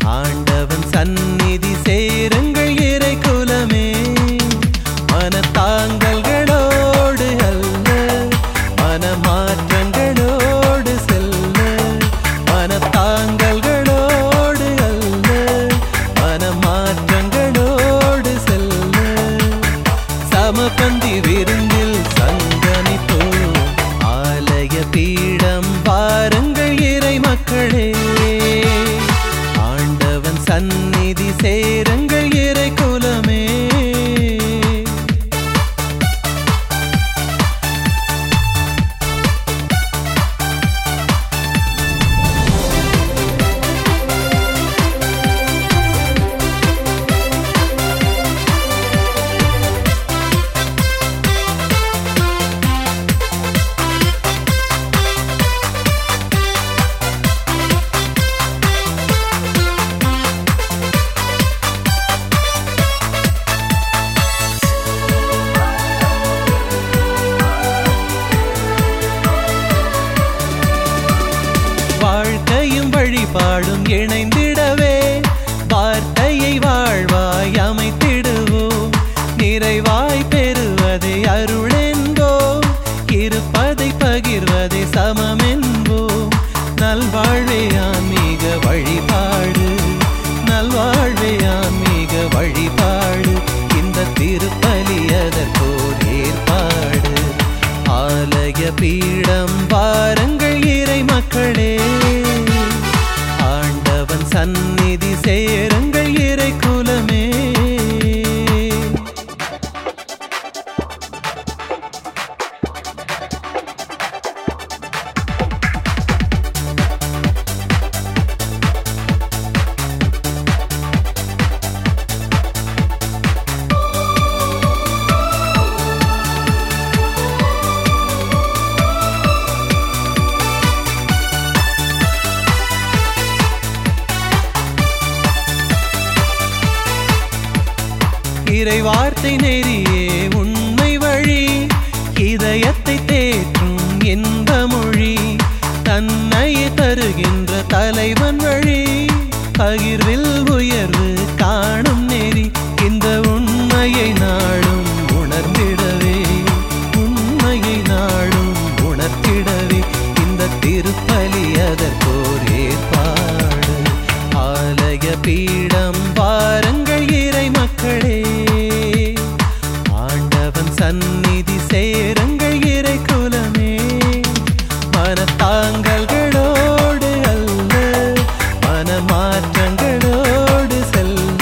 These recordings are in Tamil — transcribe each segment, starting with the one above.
ஆண்டவன் சந்நிதி சேருங்கள் இறை குலமே மனத்தாங்கல்களோடு அல்ல மனமாற்றங்களோடு செல்ல மனத்தாங்கல்களோடு அல்ல மனமாற்றங்களோடு செல்ல சமபந்தி விருந்தில் சங்கமிப்போ ஆலய பீடம் வாருங்கள் இறை மக்களே ஆண்டவன் சந்நிதி சேருங்கள் இறை குலமே வாழ்க்கையும் வழிபாடும் இணைந்திடவே வார்த்தையை வாழ்வாய் அமைத்திடுவோம் நிறைவாய் பெறுவதை அருளென்போம் இருப்பதை பகிர்வதை சமமென்போம் நல்வாழ்வே ஆன்மீக வழிபாடு நல்வாழ்வே ஆன்மீக வழிபாடு இந்த திருப்பலி அதற்கோர் ஏற்பாடு ஆலய பீடம் வாருங்கள் இறை மக்களே ஆண்டவன் சந்நிதி சேருங்கள் இறை குலமே இறை வார்த்தை நெறியே உண்மை வழி இதயத்தை தேற்றும் இன்ப மொழி தன்னையே தருகின்ற தலைவன் வழி பகிர்வில் உயர்வு காணும் நெறி இந்த உண்மையை நாடும் உணர்ந்திடவே உண்மையை நாடும் உணர்த்திடவே இந்த திருப்பலி அதற்கோர் ஏற்பாடு ஆலய பீடம் வாருங்கள் இறை மக்களே ஆண்டவன் சந்நிதி சேருங்கள் இறை குலமே மனத்தாங்கல்களோடு அல்ல மனமாற்றங்களோடு செல்ல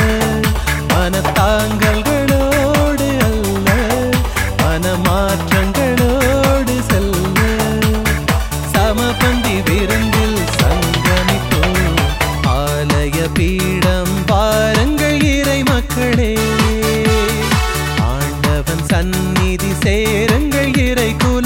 மனத்தாங்கல்களோடு அல்ல மனமாற்றங்களோடு செல்ல சமபந்தி விருந்தில் சங்கமிப்போம் ஆலய பீடம் பாருங்கள் இறை மக்களே ஆண்டவன் சந்நிதி சேருங்கள் இறை குல